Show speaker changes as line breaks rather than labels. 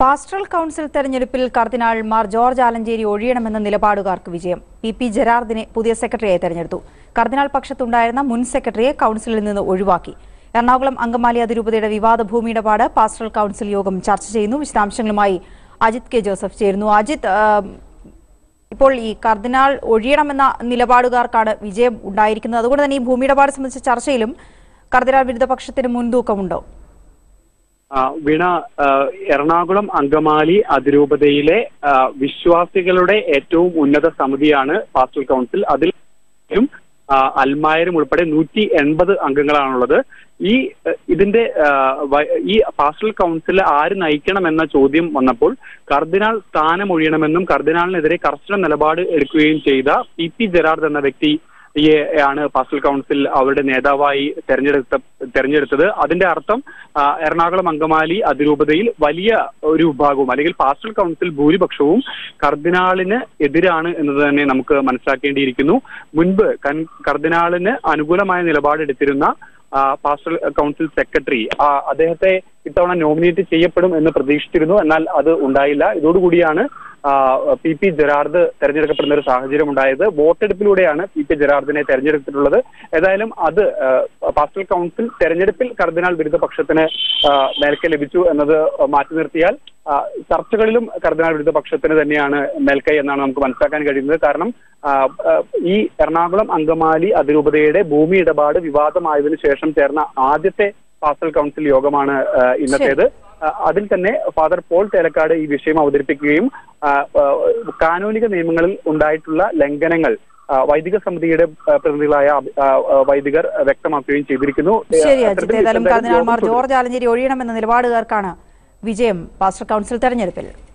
Pastoral council തെരഞ്ഞെടുപ്പിൽ cardinal Mar George Alencherry ഒഴിയണമെന്ന നിലപാടുകാർക്ക് വിജയം പി പി ജെറാർദിനെ പുതിയ സെക്രട്ടറിയായി തെരഞ്ഞെടുത്തു കർദിനാൾ പക്ഷത്തുണ്ടായിരുന്ന മുൻ സെക്രട്ടറിയെ കൗൺസിലിൽ നിന്ന് ഒഴിവാക്കി എറണാകുളം അങ്കമാലി അതിരൂപതയുടെ വിവാദ ഭൂമിയിടപാട് പാസ്റ്ററൽ കൗൺസിൽ യോഗം ചർച്ച ചെയ്യുന്നു വിശദാംശങ്ങളുമായി അജിത് കെ ജോസഫ് ചേരുന്നു അജിത് ആ, ഇപ്പോൾ ഈ കർദിനാൾ ഒഴിയണമെന്ന നിലപാടുകാർക്കാണ് വിജയം ഉണ്ടായിരിക്കുന്നത് അതുകൊണ്ട് തന്നെ ഈ ഭൂമിയിടപാട് സംബന്ധിച്ച ചർച്ചയിലും കർദിനാൾ വിരുദ്ധ പക്ഷത്തിന് മുൻതൂക്കമുണ്ടോ
ആ, വീണ ആ, എറണാകുളം അങ്കമാലി അതിരൂപതയിലെ ആ, വിശ്വാസികളുടെ ഏറ്റവും ഉന്നത സമിതിയാണ് പാസ്റ്റൽ കൗൺസിൽ അതിൽ ആ, അൽമായരും ഉൾപ്പെടെ നൂറ്റി എൺപത് അംഗങ്ങളാണുള്ളത് ഈ ആ, ഇതിന്റെ ആ, വ- ഈ പാസ്റ്റൽ കൗൺസിൽ ആര് നയിക്കണമെന്ന ചോദ്യം വന്നപ്പോൾ കർദിനാൾ സ്ഥാനമൊഴിയണമെന്നും കർദിനാളിനെതിരെ കർശന നിലപാട് എടുക്കുകയും ചെയ്ത പി പി ജെറാർഡ് എന്ന വ്യക്തി ആണ് പാസ്റ്റൽ കൗൺസിൽ അവരുടെ നേതാവായി തെരഞ്ഞെടുത്ത തെരഞ്ഞെടുത്തത് അതിന്റെ അർത്ഥം ആ, എറണാകുളം അങ്കമാലി അതിരൂപതയിൽ വലിയ ഒരു വിഭാഗവും അല്ലെങ്കിൽ പാസ്റ്റൽ കൗൺസിൽ ഭൂരിപക്ഷവും കർദിനാളിന് എതിരാണ് എന്നത് തന്നെ നമുക്ക് മനസ്സിലാക്കേണ്ടിയിരിക്കുന്നു മുൻപ് കൻ- കർദിനാളിന് അനുകൂലമായ നിലപാടെടുത്തിരുന്ന ആ, പാസ്റ്റൽ കൗൺസിൽ സെക്രട്ടറി ആ, അദ്ദേഹത്തെ ഇത്തവണ നോമിനേറ്റ് ചെയ്യപ്പെടും എന്ന് പ്രതീക്ഷിച്ചിരുന്നു എന്നാൽ അത് ഉണ്ടായില്ല ഇതോടുകൂടിയാണ് ആ, പി പി ജെറാർഡ് തെരഞ്ഞെടുക്കപ്പെടുന്ന ഒരു സാഹചര്യം ഉണ്ടായത് വോട്ടെടുപ്പിലൂടെയാണ് പി പി ജെറാർഡിനെ തെരഞ്ഞെടുത്തിട്ടുള്ളത് ഏതായാലും അത് ആ, പാസ്റ്റൽ കൗൺസിൽ തെരഞ്ഞെടുപ്പിൽ കർദിനാൾ വിരുദ്ധ പക്ഷത്തിന് ആ, മേൽക്കൈ ലഭിച്ചു എന്നത് മാറ്റി നിർത്തിയാൽ ആ, ചർച്ചകളിലും കർദിനാൾ വിരുദ്ധ പക്ഷത്തിന് തന്നെയാണ് മേൽക്കൈ എന്നാണ് നമുക്ക് മനസ്സിലാക്കാൻ കഴിയുന്നത് കാരണം ആ, ആ, ഈ എറണാകുളം അങ്കമാലി അതിരൂപതയുടെ ഭൂമി ഇടപാട് വിവാദമായതിനു ശേഷം ചേർന്ന ആദ്യത്തെ പാസ്റ്റൽ കൗൺസിൽ യോഗമാണ് ആ, ഇന്നത്തേത് ആ, അതിൽ തന്നെ ഫാദർ പോൾ തേലക്കാട് ഈ വിഷയം അവതരിപ്പിക്കുകയും ആ, ആ, കാനൂനിക നിയമങ്ങളിൽ ഉണ്ടായിട്ടുള്ള ലംഘനങ്ങൾ ആ, വൈദിക സമിതിയുടെ ആ, പ്രതിനിധികളായ അഭി- ആ, ആ, വൈദികർ വ്യക്തമാക്കുകയും ചെയ്തിരിക്കുന്നു
ശരി അജിത്
അത്തരത്തിൽ
ഏതായാലും
എന്തായാലും
കർദിനാൾ മാർ
യോഗം തുടരും.
ജോർജ് ആലഞ്ചേരി ഒഴിയണമെന്ന നിലപാടുകാർക്കാണ് വിജയം പാസ്റ്റർ കൗൺസിൽ തെരഞ്ഞെടുപ്പിൽ